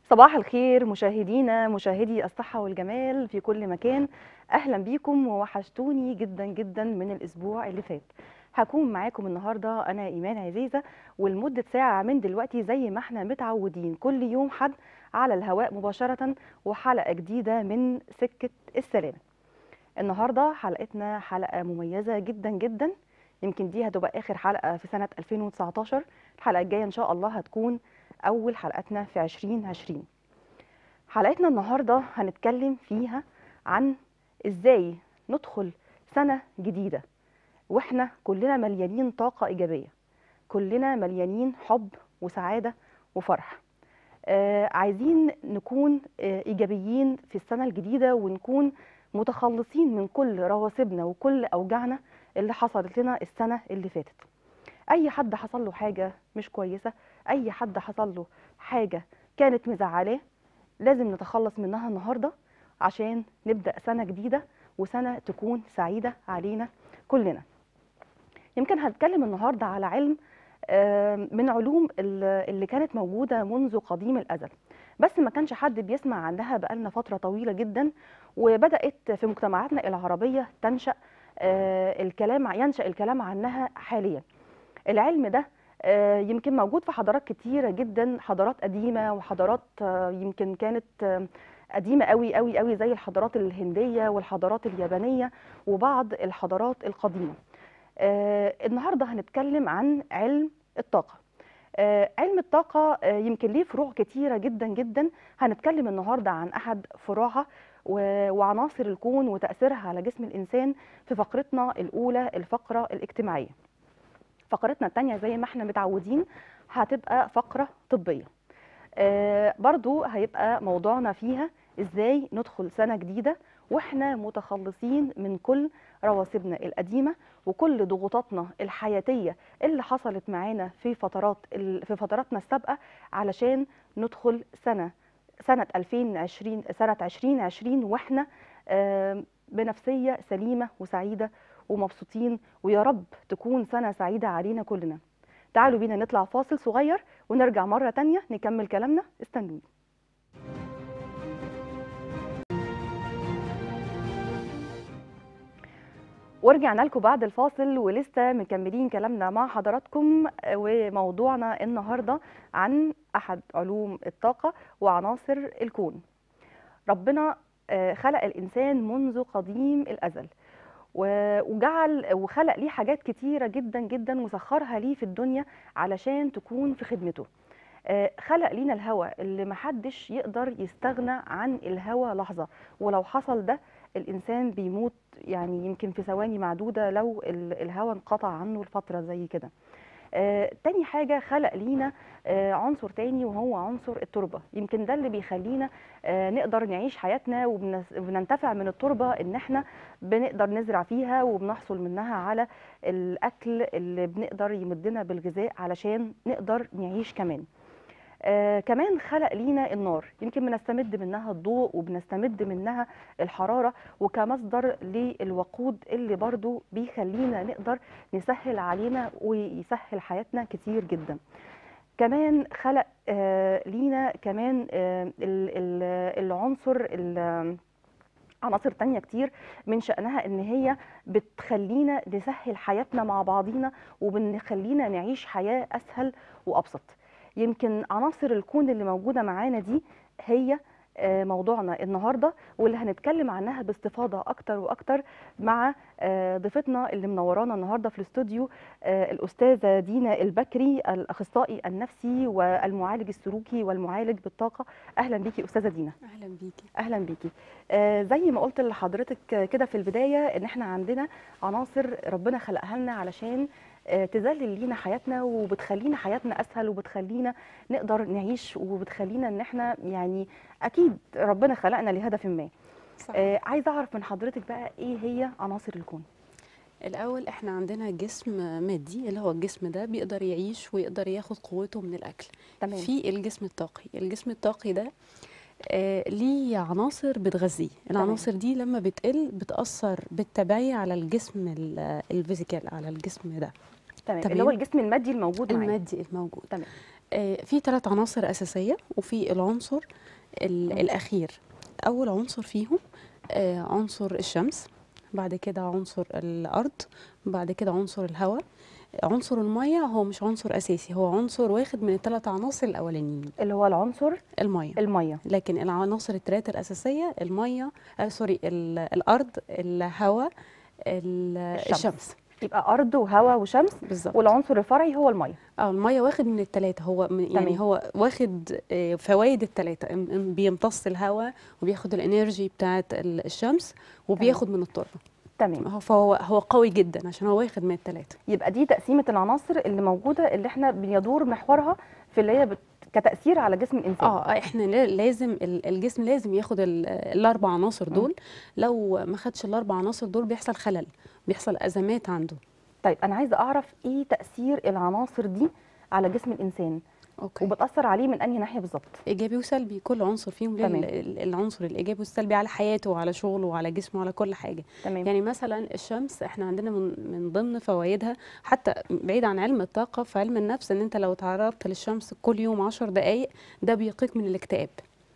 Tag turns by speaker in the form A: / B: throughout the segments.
A: صباح الخير مشاهدينا مشاهدي الصحة والجمال في كل مكان أهلا بيكم ووحشتوني جدا جدا من الأسبوع اللي فات هكون معاكم النهاردة أنا إيمان عزيزة ولمدة ساعة من دلوقتي زي ما احنا متعودين كل يوم حد على الهواء مباشرة وحلقة جديدة من سكة السلام النهاردة حلقتنا حلقة مميزة جدا جدا يمكن دي هتبقى آخر حلقة في سنة 2019 الحلقة الجاية إن شاء الله هتكون أول حلقتنا في 2020 حلقتنا النهاردة هنتكلم فيها عن إزاي ندخل سنة جديدة وإحنا كلنا مليانين طاقة إيجابية كلنا مليانين حب وسعادة وفرح آه عايزين نكون آه إيجابيين في السنة الجديدة ونكون متخلصين من كل رواسبنا وكل أوجاعنا اللي حصلت لنا السنة اللي فاتت أي حد حصل له حاجة مش كويسة اي حد حصل له حاجه كانت مزعلاه لازم نتخلص منها النهارده عشان نبدا سنه جديده وسنه تكون سعيده علينا كلنا يمكن هنتكلم النهارده على علم من علوم اللي كانت موجوده منذ قديم الازل بس ما كانش حد بيسمع عنها بقالنا فتره طويله جدا وبدات في مجتمعاتنا العربيه تنشا الكلام ينشا الكلام عنها حاليا العلم ده يمكن موجود في حضارات كتيرة جدا حضارات قديمة وحضارات يمكن كانت قديمة قوي قوي قوي زي الحضارات الهندية والحضارات اليابانية وبعض الحضارات القديمة النهاردة هنتكلم عن علم الطاقة علم الطاقة يمكن ليه فروع كتيرة جدا جدا هنتكلم النهاردة عن أحد فروعها وعناصر الكون وتأثيرها على جسم الإنسان في فقرتنا الأولى الفقرة الاجتماعية فقرتنا التانية زي ما احنا متعودين هتبقى فقرة طبية آه برضو هيبقى موضوعنا فيها ازاي ندخل سنة جديدة واحنا متخلصين من كل رواسبنا القديمة وكل ضغوطاتنا الحياتية اللي حصلت معانا في فترات في فتراتنا السابقة علشان ندخل سنة سنة 2020 سنة 2020 واحنا آه بنفسية سليمة وسعيدة ومبسوطين ويا رب تكون سنة سعيدة علينا كلنا تعالوا بينا نطلع فاصل صغير ونرجع مرة تانية نكمل كلامنا استنوني ورجعنا لكم بعد الفاصل ولسه مكملين كلامنا مع حضراتكم وموضوعنا النهارده عن احد علوم الطاقه وعناصر الكون. ربنا خلق الانسان منذ قديم الازل وجعل وخلق ليه حاجات كتيرة جدا جدا وسخرها ليه في الدنيا علشان تكون في خدمته خلق لينا الهواء اللي محدش يقدر يستغنى عن الهواء لحظة ولو حصل ده الإنسان بيموت يعني يمكن في ثواني معدودة لو الهواء انقطع عنه لفترة زي كده آه، تاني حاجة خلق لينا آه، عنصر تاني وهو عنصر التربة يمكن ده اللي بيخلينا آه، نقدر نعيش حياتنا وبننتفع من التربة ان احنا بنقدر نزرع فيها وبنحصل منها على الاكل اللي بنقدر يمدنا بالغذاء علشان نقدر نعيش كمان آه كمان خلق لينا النار يمكن بنستمد منها الضوء وبنستمد منها الحرارة وكمصدر للوقود اللي برضو بيخلينا نقدر نسهل علينا ويسهل حياتنا كتير جدا كمان خلق آه لينا كمان آه العنصر عناصر تانية كتير من شأنها ان هي بتخلينا نسهل حياتنا مع بعضينا وبنخلينا نعيش حياة اسهل وابسط يمكن عناصر الكون اللي موجوده معانا دي هي موضوعنا النهارده واللي هنتكلم عنها باستفاضه اكتر واكتر مع ضيفتنا اللي منورانا النهارده في الاستوديو الاستاذه دينا البكري الاخصائي النفسي والمعالج السلوكي والمعالج بالطاقه اهلا بيكي استاذه دينا
B: اهلا بيكي
A: اهلا بيكي زي ما قلت لحضرتك كده في البدايه ان احنا عندنا عناصر ربنا خلقها لنا علشان تذلل لينا حياتنا وبتخلينا حياتنا اسهل وبتخلينا نقدر نعيش وبتخلينا ان احنا يعني اكيد ربنا خلقنا لهدف ما صح. آه عايزه اعرف من حضرتك بقى ايه هي عناصر الكون
B: الاول احنا عندنا جسم مادي اللي هو الجسم ده بيقدر يعيش ويقدر ياخد قوته من الاكل
A: تمام.
B: في الجسم الطاقي الجسم الطاقي ده آه ليه عناصر بتغذيه العناصر دي لما بتقل بتاثر بالتبعيه على الجسم الفيزيكال على الجسم ده
A: تمام
B: تمام.
A: اللي هو الجسم المادي الموجود معانا
B: المادي الموجود
A: تمام.
B: آه في ثلاث عناصر اساسيه وفي العنصر ال-
A: مم.
B: الاخير اول عنصر فيهم آه عنصر الشمس بعد كده عنصر الارض بعد كده عنصر الهواء عنصر الميه هو مش عنصر اساسي هو عنصر واخد من الثلاث عناصر الاولانيين
A: اللي هو العنصر
B: الميه
A: الميه
B: لكن العناصر الثلاثه الاساسيه الميه آه سوري ال- الارض الهواء ال-
A: الشمس.
B: الشمس
A: يبقى ارض وهواء وشمس
B: بالظبط
A: والعنصر الفرعي هو الميه
B: اه الميه واخد من الثلاثه هو من
A: تمام.
B: يعني هو واخد آه، فوائد الثلاثه بيمتص الهواء وبياخد الانرجي بتاعه ال- الشمس وبياخد من التربه
A: تمام
B: هو- فهو هو قوي جدا عشان هو واخد من الثلاثه
A: يبقى دي تقسيمه العناصر اللي موجوده اللي احنا بيدور محورها في اللي هي بت... كتاثير على جسم الانسان
B: اه احنا لا- لازم ال- الجسم لازم ياخد ال- الاربع عناصر دول لو ما خدش الاربع عناصر دول بيحصل خلل بيحصل ازمات عنده
A: طيب انا عايزه اعرف ايه تاثير العناصر دي على جسم الانسان
B: اوكي
A: وبتاثر عليه من انهي ناحيه بالظبط
B: ايجابي وسلبي كل عنصر فيهم ليه
A: تمام.
B: ال- ال- العنصر الايجابي والسلبي على حياته وعلى شغله وعلى جسمه وعلى كل حاجه
A: تمام
B: يعني مثلا الشمس احنا عندنا من, من ضمن فوائدها حتى بعيد عن علم الطاقة في علم النفس ان انت لو تعرضت للشمس كل يوم عشر دقايق ده بيقيك من الاكتئاب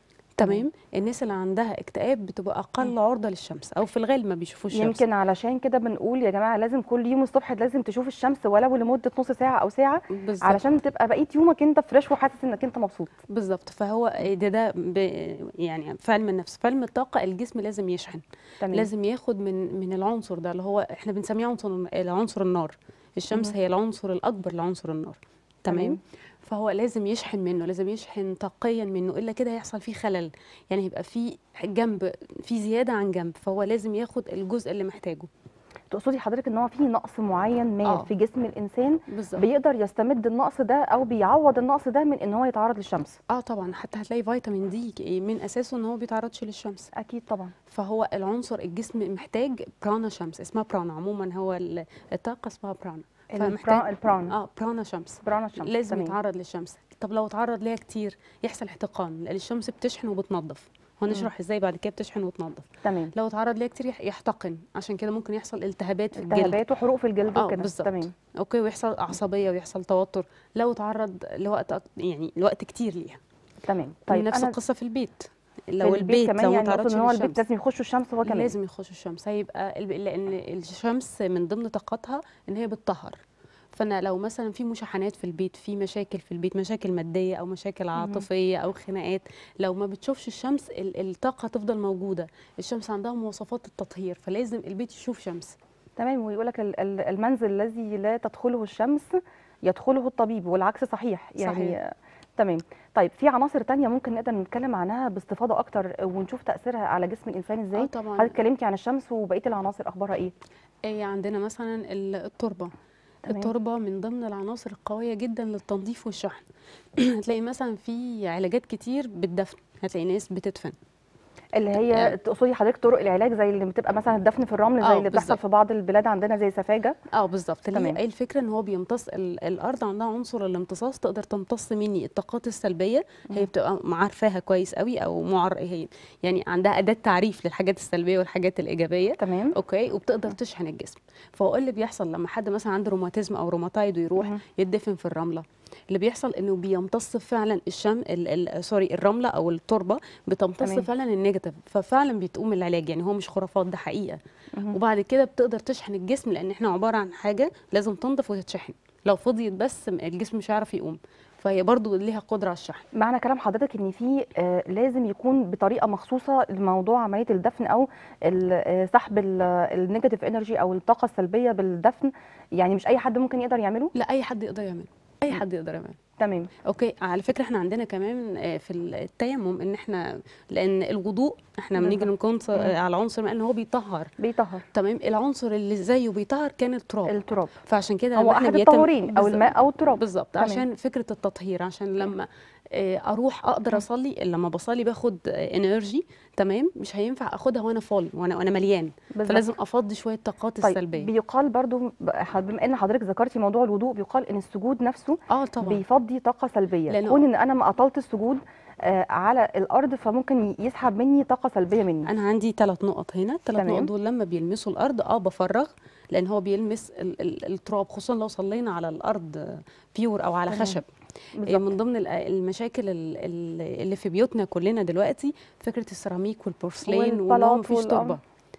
B: تمام الناس اللي عندها اكتئاب بتبقى اقل عرضة للشمس او في الغالب ما بيشوفوش الشمس
A: يمكن علشان كده بنقول يا جماعه لازم كل يوم الصبح لازم تشوف الشمس ولو لمده نص ساعه او ساعه
B: بالظبط
A: علشان تبقى بقيه يومك انت فريش وحاسس انك انت مبسوط
B: بالظبط فهو ده ده ب يعني في علم النفس في علم الطاقة الجسم لازم يشحن
A: تمام
B: لازم ياخد من من العنصر ده اللي هو احنا بنسميه عنصر عنصر النار الشمس
A: مهم.
B: هي العنصر الاكبر لعنصر النار تمام
A: تمام.
B: فهو لازم يشحن منه لازم يشحن طاقيا منه الا كده هيحصل فيه خلل يعني هيبقى في جنب في زياده عن جنب فهو لازم ياخد الجزء اللي محتاجه
A: تقصدي حضرتك ان هو في نقص معين ما
B: آه.
A: في جسم الانسان
B: بالظبط
A: بيقدر يستمد النقص ده او بيعوض النقص ده من ان هو يتعرض للشمس
B: اه طبعا حتى هتلاقي فيتامين دي من اساسه ان هو بيتعرضش للشمس
A: اكيد طبعا
B: فهو العنصر الجسم محتاج برانا شمس اسمها برانا عموما هو ال- الطاقه اسمها برانا
A: البرا- البرانا
B: اه برانا شمس
A: برانا الشمس
B: لازم
A: تمام.
B: يتعرض للشمس طب لو اتعرض ليها كتير يحصل احتقان لان الشمس بتشحن وبتنظف هنشرح ازاي بعد كده بتشحن وتنظف
A: تمام
B: لو اتعرض ليها كتير يح- يحتقن عشان كده ممكن يحصل التهابات في الجلد
A: التهابات وحروق في الجلد
B: اه
A: وكده
B: بالظبط.
A: تمام
B: اوكي ويحصل عصبيه ويحصل توتر لو اتعرض لوقت أك- يعني لوقت كتير ليها
A: تمام
B: طيب
A: طيب
B: نفس
A: انا
B: القصه في البيت
A: في
B: لو البيت
A: كمان
B: لو ما
A: يعني
B: تعرضش
A: اقصد ان هو البيت
B: للشمس
A: لازم يخشوا الشمس هو كمان
B: لازم يخش الشمس هيبقى الب- لان الشمس من ضمن طاقتها ان هي بتطهر فانا لو مثلا في مشاحنات في البيت في مشاكل في البيت مشاكل ماديه او مشاكل عاطفيه او خناقات لو ما بتشوفش الشمس ال- الطاقه تفضل موجوده الشمس عندها مواصفات التطهير فلازم البيت يشوف شمس
A: تمام ويقول لك المنزل الذي لا تدخله الشمس يدخله الطبيب والعكس صحيح يعني
B: صحيح.
A: تمام طيب في عناصر تانية ممكن نقدر نتكلم عنها باستفاضة أكتر ونشوف تأثيرها على جسم الإنسان
B: اه
A: إزاي
B: طبعا
A: حضرتك اتكلمتي عن الشمس وبقية العناصر أخبارها إيه
B: إيه عندنا مثلا ال- التربه
A: تمام.
B: التربه من ضمن العناصر القويه جدا للتنظيف والشحن هتلاقي مثلا في علاجات كتير بالدفن هتلاقي ناس بتدفن
A: اللي هي تقصدي حضرتك طرق العلاج زي اللي بتبقى مثلا الدفن في الرمل زي
B: آه،
A: اللي بتحصل
B: بالظبط.
A: في بعض البلاد عندنا زي سفاجة
B: اه بالظبط اللي
A: تمام.
B: هي الفكره ان هو بيمتص ال- الارض عندها عنصر الامتصاص تقدر تمتص مني الطاقات السلبيه هي بتبقى عارفاها كويس قوي او معر هي يعني عندها اداه تعريف للحاجات السلبيه والحاجات الايجابيه
A: تمام
B: اوكي وبتقدر تشحن الجسم فهو إيه اللي بيحصل لما حد مثلا عنده روماتيزم او روماتايد ويروح
A: مهم.
B: يدفن في الرمله اللي بيحصل انه بيمتص فعلا الشم ال ال سوري الرمله او التربه بتمتص
A: تمام.
B: فعلا النيجاتيف ففعلا بيتقوم العلاج يعني هو مش خرافات ده حقيقه
A: مهم.
B: وبعد كده بتقدر تشحن الجسم لان احنا عباره عن حاجه لازم تنضف وتتشحن لو فضيت بس الجسم مش هيعرف يقوم فهي برضو ليها قدره على الشحن
A: معنى كلام حضرتك ان في آه، لازم يكون بطريقه مخصوصه لموضوع عمليه الدفن او ال- آه، سحب النيجاتيف انرجي او الطاقه السلبيه بالدفن يعني مش اي حد ممكن يقدر يعمله
B: لا اي حد يقدر يعمله اي حد يقدر يعمله
A: تمام
B: اوكي على فكره احنا عندنا كمان آه، في التيمم ان احنا لان الوضوء احنا بنيجي
A: بالظبط.
B: نكون ص- آه، على عنصر ما ان هو بيطهر
A: بيطهر
B: تمام العنصر اللي زيه بيطهر كان التراب
A: التراب
B: فعشان كده
A: هو
B: لما احنا
A: احد
B: بيتم-
A: الطهورين او
B: بالظبط.
A: الماء او التراب
B: بالظبط
A: تمام.
B: عشان فكره التطهير عشان لما آه، اروح اقدر اصلي لما بصلي باخد انرجي تمام مش هينفع اخدها وانا فاضي وانا وانا مليان
A: بالظبط.
B: فلازم افضي شويه الطاقات
A: طيب
B: السلبيه
A: بيقال برضو ب- بما ان حضرتك ذكرتي موضوع الوضوء بيقال ان السجود نفسه
B: اه طبعا
A: بيفضي بيفضي طاقه سلبيه
B: لأنه-
A: كون ان انا ما اطلت السجود آه، على الارض فممكن يسحب مني طاقه سلبيه مني
B: انا عندي ثلاث نقط هنا الثلاث
A: تمام.
B: نقط دول لما بيلمسوا الارض اه بفرغ لان هو بيلمس ال ال التراب خصوصا لو صلينا على الارض بيور او على
A: تمام.
B: خشب إيه
A: بالظبط
B: من ضمن ال- المشاكل ال- ال- اللي في بيوتنا كلنا دلوقتي فكره السيراميك والبورسلين وان هو
A: والبلاط
B: مفيش
A: والأم-
B: تربه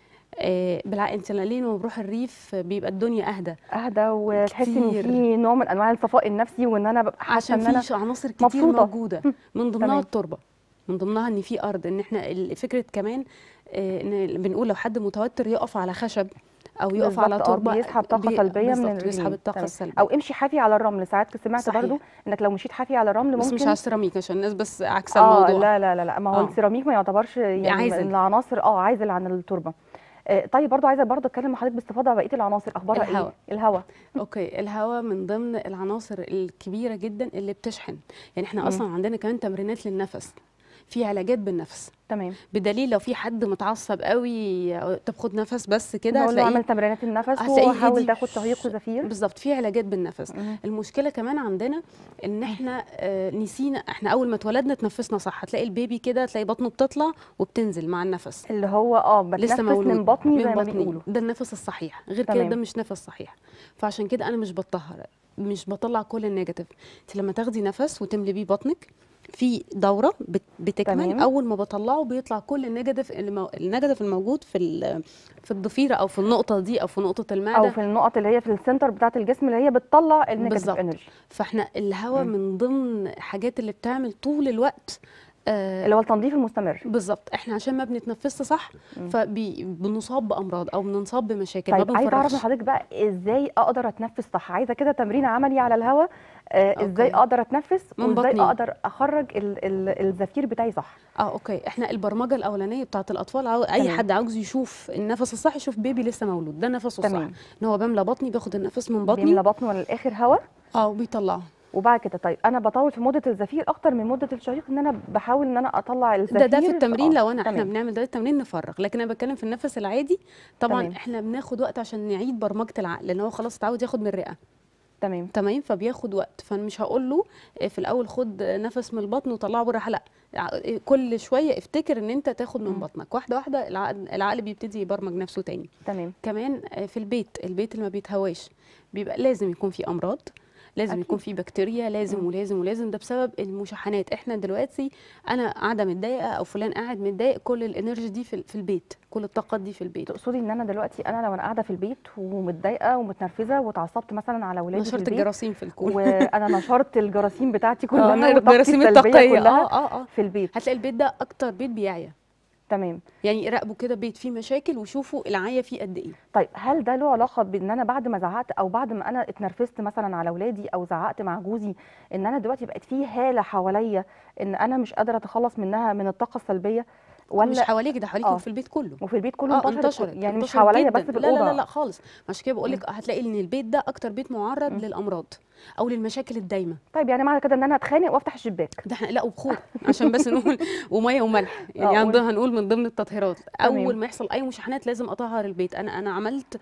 B: آه بالعكس انت ليه لما بروح الريف بيبقى الدنيا اهدى
A: اهدى وتحسي ان
B: كتير.
A: في نوع من انواع الصفاء النفسي وان انا ببقى حاسه
B: عشان
A: ان انا
B: في عناصر كتير
A: مبسوطة.
B: موجوده من ضمنها
A: تمام.
B: التربه من ضمنها ان في ارض ان احنا ال- فكره كمان آه، ان بنقول لو حد متوتر يقف على خشب او يقف على
A: بالظبط، آه،
B: تربه
A: بيسحب طاقه
B: بي-
A: سلبيه من
B: بالظبط، بيسحب
A: الرجلين.
B: الطاقه
A: تمام.
B: السلبيه
A: او امشي حافي على الرمل ساعات سمعت
B: صحيح.
A: برضو انك لو مشيت حافي على الرمل
B: بس
A: ممكن
B: مش على السيراميك عشان الناس بس عكس
A: اه
B: الموضوع
A: لا لا لا لا ما هو
B: آه.
A: السيراميك ما يعتبرش يعني
B: عازل.
A: من العناصر اه عازل عن التربه آه، طيب برضو عايزه برضو اتكلم مع حضرتك باستفاضه على بقيه العناصر اخبارها
B: الهواء.
A: ايه الهواء
B: اوكي الهواء من ضمن العناصر الكبيره جدا اللي بتشحن يعني احنا
A: مم.
B: اصلا عندنا كمان تمرينات للنفس في علاجات بالنفس
A: تمام
B: بدليل لو في حد متعصب قوي طب خد نفس بس كده
A: نقول له
B: هتلاقيه
A: اعمل تمرينات النفس
B: هتلاقيه
A: وحاول
B: هدي.
A: تاخد تهيق وزفير
B: بالظبط في علاجات بالنفس
A: مم.
B: المشكله كمان عندنا ان احنا آه نسينا احنا اول ما اتولدنا تنفسنا صح هتلاقي البيبي كده تلاقي بطنه بتطلع وبتنزل مع النفس
A: اللي هو اه بتنفس
B: لسه مولود
A: من بطني زي
B: من
A: ما
B: بطني.
A: بيقولوا
B: ده النفس الصحيح غير كده
A: تمام.
B: ده مش نفس صحيح فعشان كده انا مش بطهر مش بطلع كل النيجاتيف انت لما تاخدي نفس وتملي بيه بطنك في دوره بت- بتكمل
A: تمام.
B: اول ما بطلعه بيطلع كل النيجاتيف اللي مو... النيجاتيف الموجود في ال- في الضفيره او في النقطه دي او في نقطه المعده
A: او في النقط اللي هي في السنتر بتاعه الجسم اللي هي بتطلع النيجاتيف
B: بالظبط.
A: انرجي
B: فاحنا الهواء
A: مم.
B: من ضمن حاجات اللي بتعمل طول الوقت آه
A: اللي هو التنظيف المستمر
B: بالظبط احنا عشان ما بنتنفسش صح
A: مم.
B: فبنصاب بامراض او بنصاب بمشاكل ما
A: طيب عايزه اعرف من
B: بنفرغش
A: حضرتك بقى ازاي اقدر اتنفس صح عايزه كده تمرين عملي على الهواء آه ازاي
B: أوكي.
A: اقدر اتنفس
B: من
A: وازاي
B: بطني.
A: اقدر اخرج ال ال الزفير بتاعي صح
B: اه اوكي احنا البرمجه الاولانيه بتاعت الاطفال عاو... اي
A: تمام.
B: حد عاوز يشوف النفس الصح يشوف بيبي لسه مولود ده نفسه الصح
A: تمام.
B: ان هو بملى بطني بياخد النفس من بطني
A: بيملى بطنه للاخر هواء
B: اه وبيطلعه
A: وبعد كده طيب انا بطول في مده الزفير اكتر من مده الشهيق ان انا بحاول ان انا اطلع الزفير
B: ده ده في التمرين
A: آه،
B: لو انا احنا
A: تمام.
B: بنعمل ده التمرين نفرغ لكن انا بتكلم في النفس العادي طبعا
A: تمام.
B: احنا بناخد وقت عشان نعيد برمجه العقل لان هو خلاص اتعود ياخد من الرئه
A: تمام
B: تمام فبياخد وقت فانا مش هقول له في الاول خد نفس من البطن وطلعه بره لا ع- كل شويه افتكر ان انت تاخد من
A: مم.
B: بطنك واحده واحده العقل, العقل بيبتدي يبرمج نفسه تاني
A: تمام
B: كمان آه، في البيت البيت اللي ما بيتهواش بيبقى لازم يكون في امراض لازم
A: أكيد.
B: يكون في بكتيريا لازم
A: مم.
B: ولازم ولازم ده بسبب المشاحنات احنا دلوقتي انا قاعده متضايقه او فلان قاعد متضايق كل الانرجي دي في, في البيت كل الطاقات دي في البيت
A: تقصدي ان انا دلوقتي انا لو انا قاعده في البيت ومتضايقه ومتنرفزه واتعصبت مثلا على ولادي في
B: نشرت
A: البيت
B: الجراثيم في الكون
A: وانا نشرت الجراثيم بتاعتي
B: اه
A: كلها وطاقتي
B: الجراثيم
A: السلبيه
B: الطاقيه
A: كلها
B: اه اه اه
A: في البيت
B: هتلاقي البيت ده اكتر بيت بيعيا
A: تمام
B: يعني راقبوا كده بيت فيه مشاكل وشوفوا العيا فيه قد ايه
A: طيب هل ده له علاقه بان انا بعد ما زعقت او بعد ما انا اتنرفزت مثلا على اولادي او زعقت مع جوزي ان انا دلوقتي بقت في هاله حواليا ان انا مش قادره اتخلص منها من الطاقه السلبيه
B: مش
A: ولا
B: حواليك ده حواليك
A: آه.
B: وفي البيت كله
A: وفي البيت كله
B: اه
A: انتشرت,
B: انتشرت
A: يعني مش
B: انتشرت
A: حواليا
B: جداً.
A: بس في
B: لا
A: الاوضه
B: لا لا لا خالص عشان كده بقول لك هتلاقي ان البيت ده اكتر بيت معرض
A: مم.
B: للامراض او للمشاكل الدايمه
A: طيب يعني معنى كده ان انا اتخانق وافتح الشباك
B: ده احنا لا وبخور عشان بس نقول وميه وملح يعني
A: آه، قول.
B: عندنا هنقول من ضمن التطهيرات
A: تمام.
B: اول ما يحصل اي مشاحنات لازم اطهر البيت انا انا عملت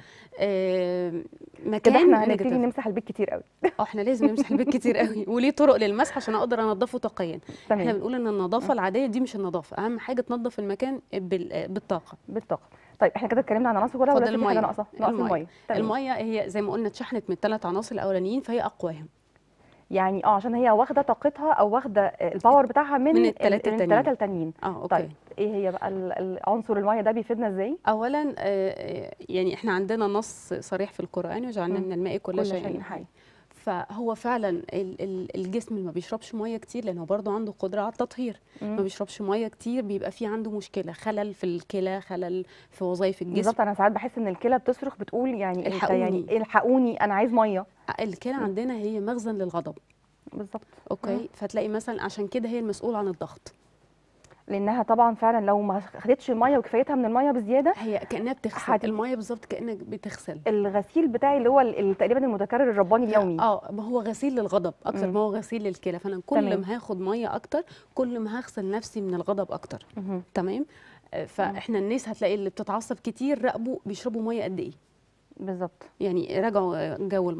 B: آه
A: كده
B: مكان
A: احنا هنبتدي
B: negative.
A: نمسح البيت كتير قوي
B: اه احنا لازم نمسح البيت كتير قوي وليه طرق للمسح عشان اقدر انضفه طاقيا احنا
A: تمام
B: بنقول ان النظافه العاديه دي مش النظافه اهم حاجه تنظف المكان بال- بالطاقه
A: بالطاقه طيب احنا كده اتكلمنا عن عناصر كلها ولا
B: فاضل
A: في حاجه
B: المية.
A: ناقصه ناقص
B: المية.
A: الميه تمام
B: الميه هي زي ما قلنا اتشحنت من الثلاث عناصر الاولانيين فهي اقواهم
A: يعني اه عشان هي واخده طاقتها او واخده الباور بتاعها من
B: من
A: ال-
B: التلاتة
A: من
B: التانيين.
A: الثلاثه التانيين
B: اه اوكي
A: طيب ايه هي بقى ال- العنصر الميه ده بيفيدنا ازاي
B: اولا آه، يعني احنا عندنا نص صريح في القران وجعلنا
A: مم.
B: من الماء كل,
A: كل
B: شيء
A: شيء
B: حي
A: حي.
B: فهو فعلا ال- ال- الجسم اللي ما بيشربش ميه كتير لانه برضه عنده قدره على التطهير ما
A: مم.
B: بيشربش ميه كتير بيبقى في عنده مشكله خلل في الكلى خلل في وظائف الجسم
A: بالظبط انا ساعات بحس ان الكلى بتصرخ بتقول يعني انت يعني
B: الحقوني.
A: الحقوني انا عايز ميه
B: الكلى عندنا هي مخزن للغضب
A: بالظبط
B: اوكي
A: مم.
B: فتلاقي مثلا عشان كده هي المسؤول عن الضغط
A: لانها طبعا فعلا لو ما خدتش الميه وكفايتها من الميه بزياده
B: هي كانها بتغسل
A: هت-
B: الميه بالظبط كانك بتغسل
A: الغسيل بتاعي اللي هو ال- ال- تقريبا المتكرر الرباني اليومي
B: اه ما هو غسيل للغضب اكتر
A: مم.
B: ما هو غسيل للكلى فانا كل
A: تمام.
B: ما هاخد ميه اكتر كل ما هغسل نفسي من الغضب اكتر
A: مهم.
B: تمام آه، فاحنا الناس هتلاقي اللي بتتعصب كتير راقبوا بيشربوا ميه قد ايه
A: بالظبط
B: يعني راجعوا آه، جو الميه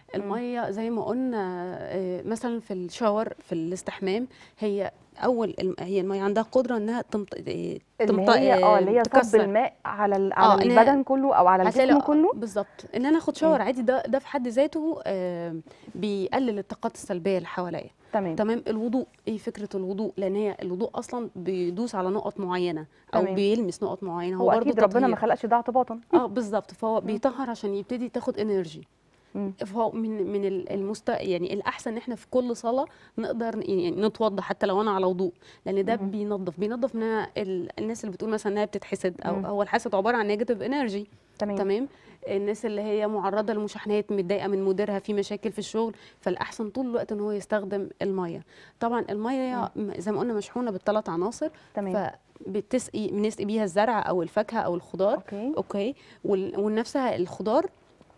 B: الميه زي ما قلنا آه، مثلا في الشاور في الاستحمام هي اول الم- هي الميه عندها قدره انها تمط... آه،
A: اللي
B: تمط...
A: هي اه اللي هي صب
B: تكسر.
A: الماء على ال-
B: آه،
A: على
B: إن هي
A: البدن كله او على
B: هتلاقي
A: الجسم
B: لو-
A: كله
B: بالظبط ان انا اخد شاور عادي ده ده في حد ذاته آه، بيقلل الطاقات السلبيه اللي حواليا
A: تمام
B: تمام الوضوء ايه فكره الوضوء لان هي الوضوء اصلا بيدوس على نقط معينه او
A: تمام.
B: بيلمس نقط معينه
A: هو
B: برضه
A: اكيد ربنا ما
B: تطهير.
A: خلقش ده اعتباطا
B: اه بالظبط فهو بيطهر عشان يبتدي تاخد انرجي
A: مم.
B: فهو من من ال- المست يعني الاحسن ان احنا في كل صلاه نقدر ن- يعني نتوضى حتى لو انا على وضوء لان ده
A: مهم.
B: بينظف بينظف من ال- الناس اللي بتقول مثلا انها بتتحسد او
A: مم.
B: هو الحسد عباره عن نيجاتيف انرجي
A: تمام
B: تمام الناس اللي هي معرضه لمشاحنات متضايقه من مديرها في مشاكل في الشغل فالاحسن طول الوقت ان هو يستخدم الميه طبعا الميه م- زي ما قلنا مشحونه بالثلاث عناصر
A: تمام
B: فبتسقي بنسقي بيها الزرع او الفاكهه او الخضار
A: اوكي
B: اوكي وال- ونفسها الخضار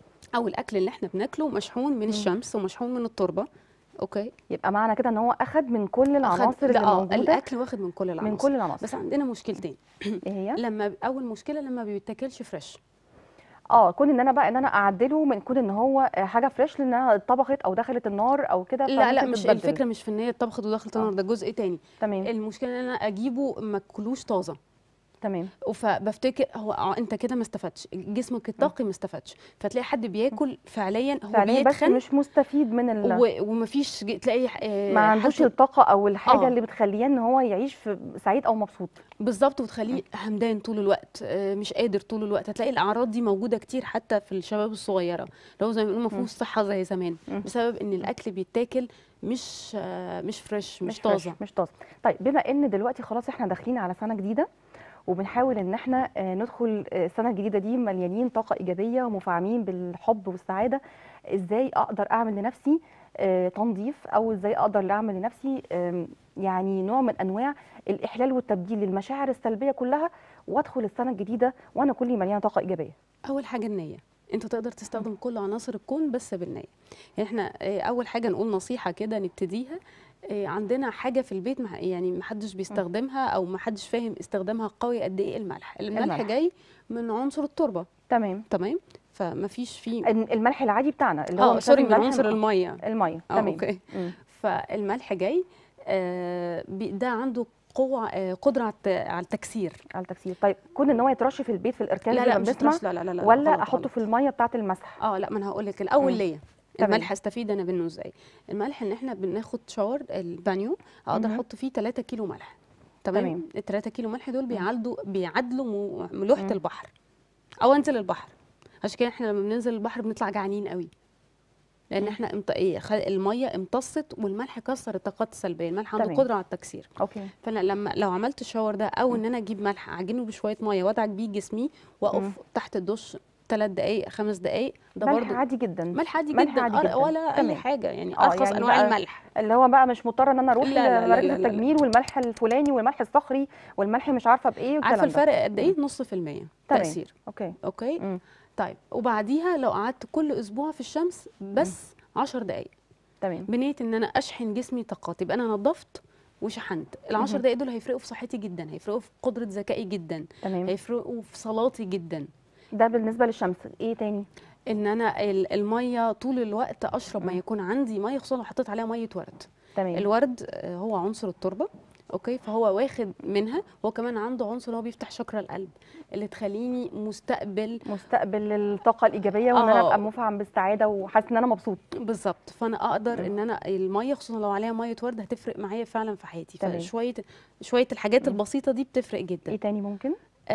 B: او الاكل اللي احنا بناكله مشحون من
A: مم.
B: الشمس ومشحون من التربه اوكي
A: يبقى معنى كده ان هو اخد من كل
B: أخد-
A: العناصر
B: لا،
A: اللي
B: آه،
A: موجوده
B: الاكل واخد من كل العناصر
A: من كل العناصر
B: بس عندنا مشكلتين
A: ايه هي
B: لما اول مشكله لما بيتاكلش فريش
A: اه كون ان انا بقى ان انا اعدله من كون ان هو آه، حاجه فريش لانها اتطبخت او دخلت النار او كده
B: لا لا
A: فممكن
B: مش
A: تتبدل.
B: الفكره مش في ان هي اتطبخت ودخلت
A: آه.
B: النار ده جزء تاني
A: تمام
B: المشكله ان انا اجيبه ما اكلوش طازه
A: تمام
B: فبفتكر هو آه، انت كده ما استفدتش جسمك الطاقي ما استفدش فتلاقي حد بياكل فعليا هو
A: فعليا بس
B: بيتخن
A: مش مستفيد من ال...
B: و- ومفيش ج- تلاقي آه،
A: ما عندوش
B: حالته
A: الطاقه او الحاجه
B: آه.
A: اللي بتخليه ان هو يعيش في سعيد او مبسوط
B: بالظبط وتخليه همدان طول الوقت آه، مش قادر طول الوقت هتلاقي الاعراض دي موجوده كتير حتى في الشباب الصغيره اللي هو زي ما بيقولوا ما فيهوش صحه زي زمان
A: مم.
B: بسبب ان الاكل بيتاكل مش آه، مش فريش مش,
A: فريش،
B: طازه
A: مش طازه طيب بما ان دلوقتي خلاص احنا داخلين على سنه جديده وبنحاول ان احنا آه، ندخل آه، السنه الجديده دي مليانين طاقه ايجابيه ومفعمين بالحب والسعاده ازاي اقدر اعمل لنفسي آه، تنظيف او ازاي اقدر اعمل لنفسي آم، يعني نوع من انواع الاحلال والتبديل للمشاعر السلبيه كلها وادخل السنه الجديده وانا كلي مليانه طاقه ايجابيه
B: اول حاجه النيه انت تقدر تستخدم كل عناصر الكون بس بالنيه يعني احنا آه، اول حاجه نقول نصيحه كده نبتديها آه، عندنا حاجه في البيت مح- يعني محدش بيستخدمها او محدش فاهم استخدامها قوي قد ايه الملح الملح,
A: الملح.
B: جاي من عنصر التربه
A: تمام
B: تمام فمفيش فيه
A: الم- الملح العادي بتاعنا اللي هو
B: اه
A: مش
B: سوري
A: لازم
B: من
A: ملح
B: عنصر
A: م-
B: الميه
A: الميه
B: اه
A: تمام
B: اوكي
A: مم.
B: فالملح جاي آه بي- ده عنده قوه آه قدره على الت- على التكسير
A: على التكسير طيب كون ان هو يترش في البيت في الاركان
B: لا
A: زي
B: لا
A: ما
B: مش
A: بنسمع
B: ترش لا لا لا, لا
A: ولا
B: غلط،
A: احطه
B: غلط.
A: في الميه بتاعه المسح
B: اه لا ما انا هقول لك الاول
A: مم.
B: ليا
A: تمام.
B: الملح استفيد انا منه ازاي الملح ان احنا بناخد شاور البانيو اقدر
A: مهم.
B: احط فيه 3 كيلو ملح تمام
A: تمام.
B: ال 3 كيلو ملح دول بيعادلوا بيعادلوا م- ملوحه
A: مم.
B: البحر او انزل البحر عشان كده احنا لما بننزل البحر بنطلع جعانين قوي لان
A: مم.
B: احنا امت... إيه خل... الميه امتصت والملح كسر الطاقات السلبيه الملح عنده
A: تمام.
B: قدره على التكسير
A: اوكي
B: فانا لما لو عملت الشاور ده او ان انا اجيب ملح اعجنه بشويه ميه وادعك بيه جسمي
A: مم.
B: واقف تحت الدش ثلاث دقائق خمس دقائق ده
A: ملح
B: برضو
A: عادي جدا
B: ملح عادي
A: ملح
B: جدا
A: عادي
B: أر-
A: جدا.
B: ولا
A: تمام.
B: اي حاجه يعني
A: آه،
B: ارخص
A: يعني
B: انواع
A: بقى
B: الملح
A: اللي هو بقى مش مضطر ان انا اروح
B: لا، لا، لا،
A: لمراكز
B: لا، لا، لا.
A: التجميل والملح الفلاني والملح الصخري والملح مش عارفه بايه والكلام
B: عارفه
A: ده.
B: الفرق قد ايه نص في المية
A: تمام.
B: تاثير
A: اوكي
B: اوكي
A: مم.
B: طيب وبعديها لو قعدت كل اسبوع في الشمس بس 10 دقائق
A: تمام
B: بنيه ان انا اشحن جسمي طاقات يبقى انا نظفت وشحنت ال 10
A: مهم.
B: دقائق دول هيفرقوا في صحتي جدا هيفرقوا في قدره ذكائي جدا
A: تمام
B: هيفرقوا في صلاتي جدا
A: ده بالنسبه للشمس ايه تاني
B: ان انا ال- الميه طول الوقت اشرب ما
A: مم.
B: يكون عندي ميه خصوصا لو حطيت عليها ميه ورد
A: تمام
B: الورد آه، هو عنصر التربه اوكي فهو واخد منها هو كمان عنده عنصر هو بيفتح شكرا القلب اللي تخليني مستقبل
A: مستقبل للطاقه الايجابيه وان انا
B: آه.
A: ابقى مفعم بالسعاده وحاسس ان انا مبسوط
B: بالظبط فانا اقدر
A: مم.
B: ان انا الميه خصوصا لو عليها ميه ورد هتفرق معايا فعلا في حياتي
A: تمام.
B: فشويه شويه الحاجات
A: مم.
B: البسيطه دي بتفرق جدا
A: ايه تاني ممكن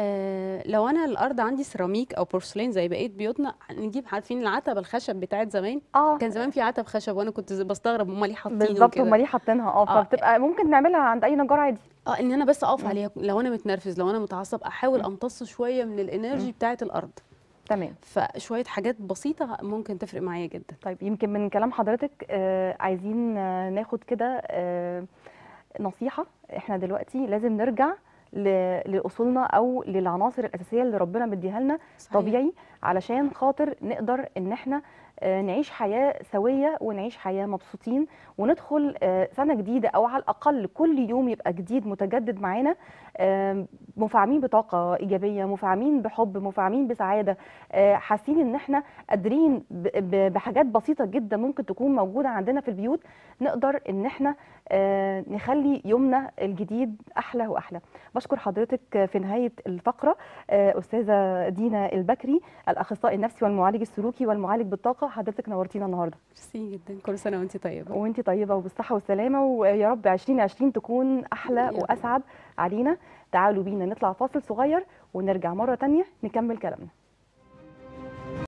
B: آه لو انا الارض عندي سيراميك او بورسلين زي بقيه بيوتنا نجيب عارفين العتبه الخشب بتاعت زمان
A: اه
B: كان زمان في عتب خشب وانا كنت بستغرب هم ليه حاطينه
A: بالظبط
B: كده
A: هم ليه حاطينها اه
B: آه.
A: فبتبقى ممكن نعملها عند اي نجار عادي
B: اه ان انا بس اقف
A: مم.
B: عليها لو انا متنرفز لو انا متعصب احاول
A: مم.
B: امتص شويه من الانرجي
A: مم.
B: بتاعه الارض
A: تمام
B: فشويه حاجات بسيطه ممكن تفرق معايا جدا
A: طيب يمكن من كلام حضرتك آه عايزين آه ناخد كده آه نصيحة احنا دلوقتي لازم نرجع ل- لأصولنا أو للعناصر الأساسية اللي ربنا مديها لنا
B: صحيح.
A: طبيعي علشان خاطر نقدر إن احنا آه، نعيش حياه سويه ونعيش حياه مبسوطين وندخل آه، سنه جديده او على الاقل كل يوم يبقى جديد متجدد معانا آم، مفعمين بطاقه ايجابيه مفعمين بحب مفعمين بسعاده آه، حاسين ان احنا قادرين ب- ب- بحاجات بسيطه جدا ممكن تكون موجوده عندنا في البيوت نقدر ان احنا آه، نخلي يومنا الجديد احلى واحلى بشكر حضرتك في نهايه الفقره آه، استاذه دينا البكري الاخصائي النفسي والمعالج السلوكي والمعالج بالطاقه حضرتك نورتينا النهارده
B: ميرسي جدا كل سنه وانت طيبه
A: وانت طيبه وبالصحه والسلامه ويا رب 2020 تكون احلى
B: يا رب.
A: واسعد علينا تعالوا بينا نطلع فاصل صغير ونرجع مره تانية نكمل كلامنا